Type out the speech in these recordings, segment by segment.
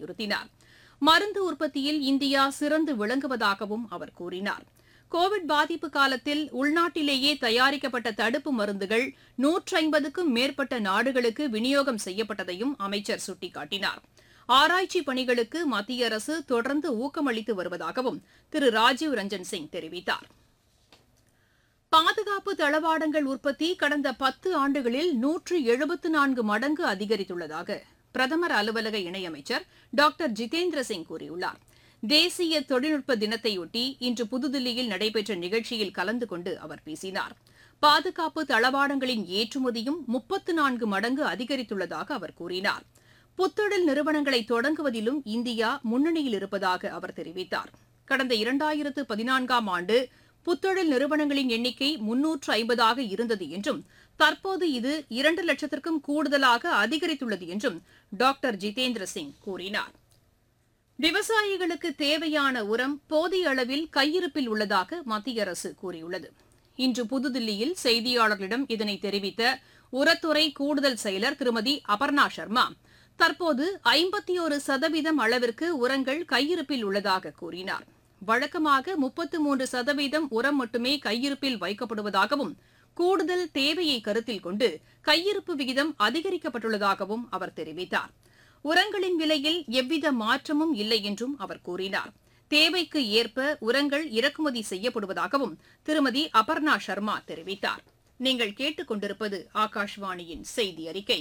வலியுறுத்தினார் மருந்து உற்பத்தியில் இந்தியா சிறந்து விளங்குவதாகவும் அவர் கூறினார் கோவிட் பாதிப்பு காலத்தில் உள்நாட்டிலேயே தயாரிக்கப்பட்ட தடுப்பு மருந்துகள் நூற்றைம்பதுக்கும் மேற்பட்ட நாடுகளுக்கு விநியோகம் செய்யப்பட்டதையும் அமைச்சர் சுட்டிக்காட்டினார் ஆராய்ச்சி பணிகளுக்கு மத்திய அரசு தொடர்ந்து ஊக்கமளித்து வருவதாகவும் திரு ராஜீவ் ரஞ்சன் சிங் தெரிவித்தார் பாதுகாப்பு தளவாடங்கள் உற்பத்தி கடந்த பத்து ஆண்டுகளில் நூற்று எழுபத்து நான்கு மடங்கு அதிகரித்துள்ளதாக பிரதமர் அலுவலக இணையமைச்சர் டாக்டர் ஜிதேந்திர சிங் கூறியுள்ளார் தேசிய தொழில்நுட்ப தினத்தையொட்டி இன்று புதுதில்லியில் நடைபெற்ற நிகழ்ச்சியில் கலந்து கொண்டு அவர் பேசினார் பாதுகாப்பு தளவாடங்களின் ஏற்றுமதியும் முப்பத்து நான்கு மடங்கு அதிகரித்துள்ளதாக அவர் கூறினார் புத்தொழில் நிறுவனங்களை தொடங்குவதிலும் இந்தியா முன்னணியில் இருப்பதாக அவர் தெரிவித்தார் கடந்த இரண்டாயிரத்து பதினான்காம் ஆண்டு புத்தொழில் நிறுவனங்களின் எண்ணிக்கை முன்னூற்று ஐம்பதாக இருந்தது என்றும் தற்போது இது இரண்டு லட்சத்திற்கும் கூடுதலாக அதிகரித்துள்ளது என்றும் டாக்டர் ஜிதேந்திர சிங் கூறினார் விவசாயிகளுக்கு தேவையான உரம் போதிய அளவில் கையிருப்பில் உள்ளதாக மத்திய அரசு கூறியுள்ளது இன்று புதுதில்லியில் செய்தியாளர்களிடம் இதனை தெரிவித்த உரத்துறை கூடுதல் செயலர் திருமதி அபர்ணா சர்மா தற்போது ஐம்பத்தி ஒரு சதவீதம் அளவிற்கு உரங்கள் கையிருப்பில் உள்ளதாக கூறினார் வழக்கமாக முப்பத்து மூன்று சதவீதம் உரம் மட்டுமே கையிருப்பில் வைக்கப்படுவதாகவும் கூடுதல் தேவையை கருத்தில் கொண்டு கையிருப்பு விகிதம் அதிகரிக்கப்பட்டுள்ளதாகவும் அவர் தெரிவித்தார் உரங்களின் விலையில் எவ்வித மாற்றமும் இல்லை என்றும் அவர் கூறினார் தேவைக்கு ஏற்ப உரங்கள் இறக்குமதி செய்யப்படுவதாகவும் திருமதி அபர்ணா சர்மா தெரிவித்தார் நீங்கள் கேட்டுக்கொண்டிருப்பது ஆகாஷ்வாணியின் செய்தி அறிக்கை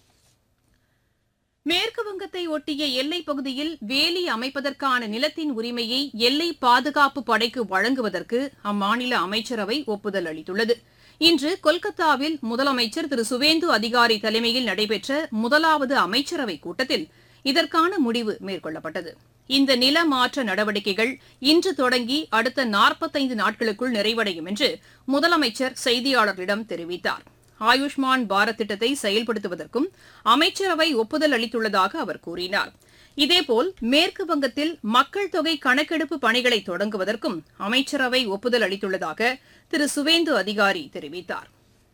மேற்கு வங்கத்தை ஒட்டிய எல்லைப் பகுதியில் வேலி அமைப்பதற்கான நிலத்தின் உரிமையை எல்லை பாதுகாப்பு படைக்கு வழங்குவதற்கு அம்மாநில அமைச்சரவை ஒப்புதல் அளித்துள்ளது இன்று கொல்கத்தாவில் முதலமைச்சர் திரு சுவேந்து அதிகாரி தலைமையில் நடைபெற்ற முதலாவது அமைச்சரவைக் கூட்டத்தில் இதற்கான முடிவு மேற்கொள்ளப்பட்டது இந்த நில மாற்ற நடவடிக்கைகள் இன்று தொடங்கி அடுத்த நாற்பத்தைந்து நாட்களுக்குள் நிறைவடையும் என்று முதலமைச்சர் செய்தியாளர்களிடம் தெரிவித்தார் ஆயுஷ்மான் பாரத் திட்டத்தை செயல்படுத்துவதற்கும் அமைச்சரவை ஒப்புதல் அளித்துள்ளதாக அவர் கூறினார் இதேபோல் மேற்கு வங்கத்தில் மக்கள் தொகை கணக்கெடுப்பு பணிகளை தொடங்குவதற்கும் அமைச்சரவை ஒப்புதல் அளித்துள்ளதாக திரு சுவேந்து அதிகாரி தெரிவித்தார்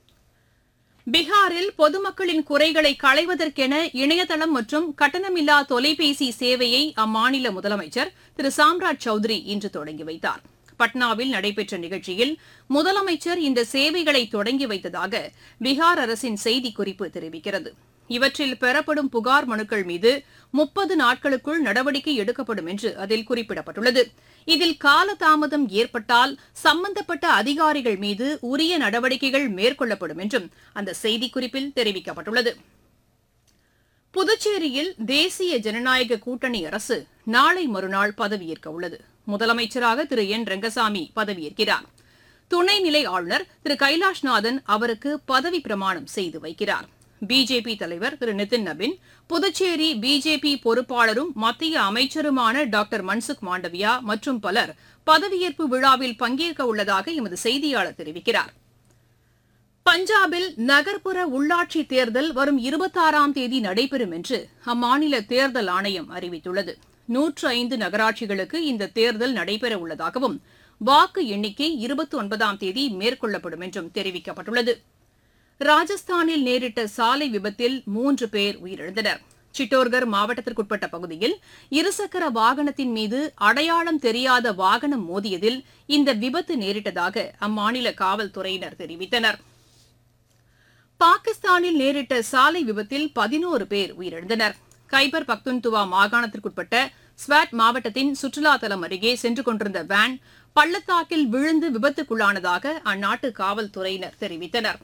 பீகாரில் பொதுமக்களின் குறைகளை களைவதற்கென இணையதளம் மற்றும் கட்டணமில்லா தொலைபேசி சேவையை அம்மாநில முதலமைச்சர் திரு சாம்ராஜ் சௌத்ரி இன்று தொடங்கி வைத்தார் பட்னாவில் நடைபெற்ற நிகழ்ச்சியில் முதலமைச்சர் இந்த சேவைகளை தொடங்கி வைத்ததாக பீகார் அரசின் செய்திக்குறிப்பு தெரிவிக்கிறது இவற்றில் பெறப்படும் புகார் மனுக்கள் மீது முப்பது நாட்களுக்குள் நடவடிக்கை எடுக்கப்படும் என்று அதில் குறிப்பிடப்பட்டுள்ளது இதில் காலதாமதம் ஏற்பட்டால் சம்பந்தப்பட்ட அதிகாரிகள் மீது உரிய நடவடிக்கைகள் மேற்கொள்ளப்படும் என்றும் அந்த செய்திக்குறிப்பில் தெரிவிக்கப்பட்டுள்ளது புதுச்சேரியில் தேசிய ஜனநாயக கூட்டணி அரசு நாளை மறுநாள் பதவியேற்க உள்ளது முதலமைச்சராக திரு என் ரங்கசாமி பதவியேற்கிறார் துணைநிலை ஆளுநர் திரு கைலாஷ்நாதன் அவருக்கு பதவி பிரமாணம் செய்து வைக்கிறார் பிஜேபி தலைவர் திரு நிதின் நபின் புதுச்சேரி பிஜேபி பொறுப்பாளரும் மத்திய அமைச்சருமான டாக்டர் மன்சுக் மாண்டவியா மற்றும் பலர் பதவியேற்பு விழாவில் பங்கேற்க உள்ளதாக எமது செய்தியாளர் தெரிவிக்கிறார் பஞ்சாபில் நகர்ப்புற உள்ளாட்சி தேர்தல் வரும் இருபத்தாறாம் தேதி நடைபெறும் என்று அம்மாநில தேர்தல் ஆணையம் அறிவித்துள்ளது நூற்று ஐந்து நகராட்சிகளுக்கு இந்த தேர்தல் நடைபெற உள்ளதாகவும் வாக்கு எண்ணிக்கை இருபத்தி ஒன்பதாம் தேதி மேற்கொள்ளப்படும் என்றும் தெரிவிக்கப்பட்டுள்ளது ராஜஸ்தானில் நேரிட்ட சாலை விபத்தில் மூன்று பேர் உயிரிழந்தனர் சிட்டோர்கர் மாவட்டத்திற்குட்பட்ட பகுதியில் இருசக்கர வாகனத்தின் மீது அடையாளம் தெரியாத வாகனம் மோதியதில் இந்த விபத்து நேரிட்டதாக அம்மாநில காவல்துறையினர் தெரிவித்தனர் பாகிஸ்தானில் நேரிட்ட சாலை விபத்தில் பதினோரு பேர் உயிரிழந்தனர் கைபர் பக்துன்துவா மாகாணத்திற்குட்பட்ட ஸ்வாட் மாவட்டத்தின் சுற்றுலா தலம் அருகே சென்று கொண்டிருந்த வேன் பள்ளத்தாக்கில் விழுந்து விபத்துக்குள்ளானதாக அந்நாட்டு காவல்துறையினர் தெரிவித்தனர்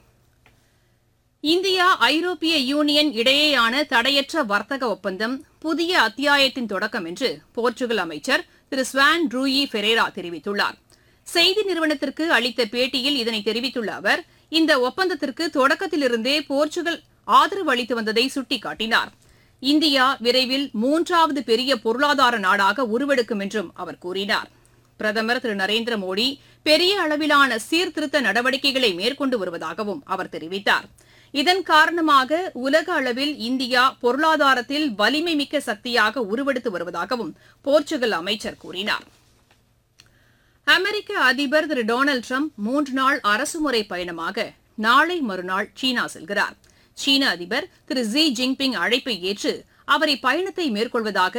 இந்தியா ஐரோப்பிய யூனியன் இடையேயான தடையற்ற வர்த்தக ஒப்பந்தம் புதிய அத்தியாயத்தின் தொடக்கம் என்று போர்ச்சுகல் அமைச்சர் திரு ஸ்வான் ரூயி ஃபெரேரா தெரிவித்துள்ளார் செய்தி நிறுவனத்திற்கு அளித்த பேட்டியில் இதனை தெரிவித்துள்ள அவர் இந்த ஒப்பந்தத்திற்கு தொடக்கத்திலிருந்தே போர்ச்சுகல் ஆதரவு அளித்து வந்ததை சுட்டிக்காட்டினார் இந்தியா விரைவில் மூன்றாவது பெரிய பொருளாதார நாடாக உருவெடுக்கும் என்றும் அவர் கூறினார் பிரதமர் திரு நரேந்திர மோடி பெரிய அளவிலான சீர்திருத்த நடவடிக்கைகளை மேற்கொண்டு வருவதாகவும் அவர் தெரிவித்தார் இதன் காரணமாக உலக அளவில் இந்தியா பொருளாதாரத்தில் வலிமை மிக்க சக்தியாக உருவெடுத்து வருவதாகவும் போர்ச்சுகல் அமைச்சர் கூறினார் அமெரிக்க அதிபர் திரு டொனால்டு ட்ரம்ப் மூன்று நாள் அரசுமுறை பயணமாக நாளை மறுநாள் சீனா செல்கிறார் சீன அதிபர் திரு ஜி ஜின்பிங் அழைப்பை ஏற்று அவர் இப்பயணத்தை மேற்கொள்வதாக